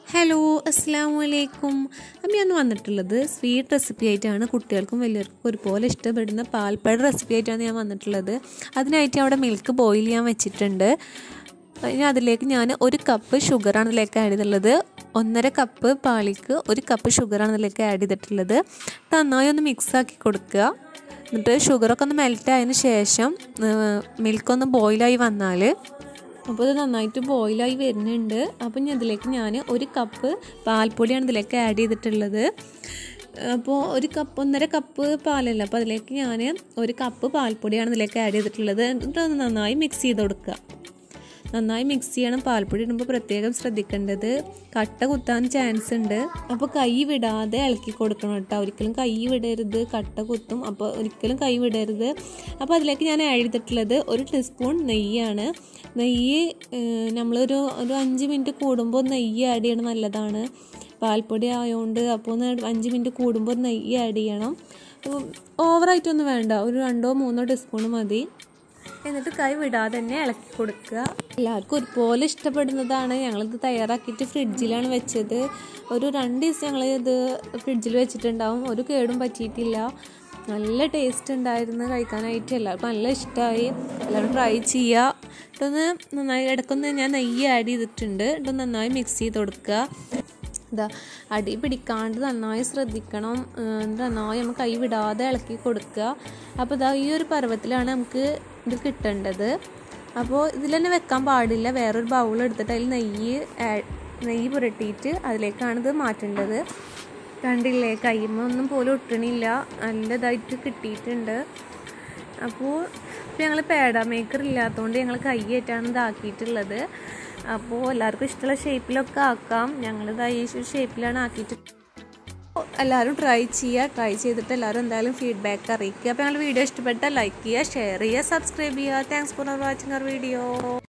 hello അസ്സാം വലൈക്കും അപ്പം ഞാൻ വന്നിട്ടുള്ളത് സ്വീറ്റ് റെസിപ്പി ആയിട്ടാണ് കുട്ടികൾക്കും വലിയവർക്കും ഒരുപോലെ ഇഷ്ടപ്പെടുന്ന പാൽപ്പഴ റെസിപ്പി ആയിട്ടാണ് ഞാൻ വന്നിട്ടുള്ളത് അതിനായിട്ട് അവിടെ മിൽക്ക് ബോയിൽ ചെയ്യാൻ വെച്ചിട്ടുണ്ട് ഇനി അതിലേക്ക് ഞാൻ ഒരു കപ്പ് ഷുഗറാണ് ഇതിലേക്ക് ആഡ് ചെയ്തിട്ടുള്ളത് ഒന്നര കപ്പ് പാലിക്ക് ഒരു കപ്പ് ഷുഗറാണ് ഇതിലേക്ക് ആഡ് ചെയ്തിട്ടുള്ളത് നന്നായി ഒന്ന് മിക്സാക്കി കൊടുക്കുക എന്നിട്ട് ഷുഗറൊക്കെ ഒന്ന് മെൽറ്റ് ആയതിന് ശേഷം മിൽക്കൊന്ന് ബോയിലായി വന്നാൽ അപ്പോൾ ഇത് നന്നായിട്ട് ബോയിലായി വരുന്നുണ്ട് അപ്പം ഞാൻ ഇതിലേക്ക് ഞാൻ ഒരു കപ്പ് പാൽപ്പൊടിയാണ് ഇതിലേക്ക് ആഡ് ചെയ്തിട്ടുള്ളത് അപ്പോൾ ഒരു കപ്പ് ഒന്നര കപ്പ് പാലല്ല അപ്പോൾ അതിലേക്ക് ഞാൻ ഒരു കപ്പ് പാൽപ്പൊടിയാണ് ഇതിലേക്ക് ആഡ് ചെയ്തിട്ടുള്ളത് എന്നിട്ട് ഒന്ന് നന്നായി മിക്സ് ചെയ്ത് കൊടുക്കുക നന്നായി മിക്സ് ചെയ്യണം പാൽപ്പൊടി ഇടുമ്പോൾ പ്രത്യേകം ശ്രദ്ധിക്കേണ്ടത് കട്ട കുത്താൻ ചാൻസ് ഉണ്ട് അപ്പോൾ കൈ വിടാതെ ഇളക്കി കൊടുക്കണം കേട്ടോ ഒരിക്കലും കൈ വിടരുത് കട്ട കുത്തും അപ്പോൾ ഒരിക്കലും കൈ വിടരുത് അപ്പോൾ അതിലേക്ക് ഞാൻ ആഡ് ചെയ്തിട്ടുള്ളത് ഒരു ടീസ്പൂൺ നെയ്യാണ് നെയ്യ് നമ്മളൊരു ഒരു അഞ്ച് മിനിറ്റ് കൂടുമ്പോൾ നെയ്യ് ആഡ് ചെയ്യണം നല്ലതാണ് പാൽപ്പൊടി ആയതുകൊണ്ട് അപ്പോൾ ഒന്ന് അഞ്ച് മിനിറ്റ് കൂടുമ്പോൾ നെയ്യ് ആഡ് ചെയ്യണം ഓവറായിട്ടൊന്നും വേണ്ട ഒരു രണ്ടോ മൂന്നോ ടീസ്പൂൺ മതി എന്നിട്ട് കൈ വിടാതെ തന്നെ ഇളക്കി കൊടുക്കുക എല്ലാവർക്കും ഒരുപോലെ ഇഷ്ടപ്പെടുന്നതാണ് ഞങ്ങളിത് തയ്യാറാക്കിയിട്ട് ഫ്രിഡ്ജിലാണ് വെച്ചത് ഒരു രണ്ട് ദിവസം ഞങ്ങൾ ഇത് ഫ്രിഡ്ജിൽ വെച്ചിട്ടുണ്ടാവും ഒരു കേടും പറ്റിയിട്ടില്ല നല്ല ടേസ്റ്റ് ഉണ്ടായിരുന്നു കഴിക്കാനായിട്ട് എല്ലാവർക്കും നല്ല ഇഷ്ടമായി എല്ലാവരും ട്രൈ ചെയ്യുക ഇതൊന്ന് നന്നായി ഇടയ്ക്കൊന്ന് ഞാൻ നെയ്യ് ആഡ് ചെയ്തിട്ടുണ്ട് ഇതൊന്ന് നന്നായി മിക്സ് ചെയ്ത് കൊടുക്കുക ഇതാ അടി പിടിക്കാണ്ട് നന്നായി ശ്രദ്ധിക്കണം നന്നായി നമ്മൾ കൈ വിടാതെ ഇളക്കി കൊടുക്കുക അപ്പോൾ ഇതാ ഈ ഒരു പരുവത്തിലാണ് നമുക്ക് ഇത് കിട്ടേണ്ടത് അപ്പോൾ ഇതിൽ തന്നെ വെക്കാൻ പാടില്ല വേറൊരു ബൗൾ എടുത്തിട്ട് അതിൽ നെയ്യ് നെയ്യ് പുരട്ടിയിട്ട് അതിലേക്കാണ് ഇത് മാറ്റേണ്ടത് കണ്ടില്ലേ കൈമ ഒന്നും പോലും ഒട്ടണില്ല നല്ലതായിട്ട് കിട്ടിയിട്ടുണ്ട് അപ്പോൾ ഇപ്പോൾ ഞങ്ങൾ പേട മേക്കർ ഇല്ലാത്തതുകൊണ്ട് ഞങ്ങൾ കൈയായിട്ടാണ് ഇതാക്കിയിട്ടുള്ളത് അപ്പോൾ എല്ലാവർക്കും ഇഷ്ടമുള്ള ഷേപ്പിലൊക്കെ ആക്കാം ഞങ്ങളിത് ഈ ഷേപ്പിലാണ് ആക്കിയിട്ട് എല്ലാവരും ട്രൈ ചെയ്യുക ട്രൈ ചെയ്തിട്ട് എല്ലാവരും എന്തായാലും ഫീഡ്ബാക്ക് അറിയിക്കുക അപ്പോൾ ഞങ്ങൾ വീഡിയോ ഇഷ്ടപ്പെട്ടാൽ ലൈക്ക് ചെയ്യുക ഷെയർ ചെയ്യുക സബ്സ്ക്രൈബ് ചെയ്യുക താങ്ക്സ് ഫോർ വാച്ചിങ് അവർ വീഡിയോ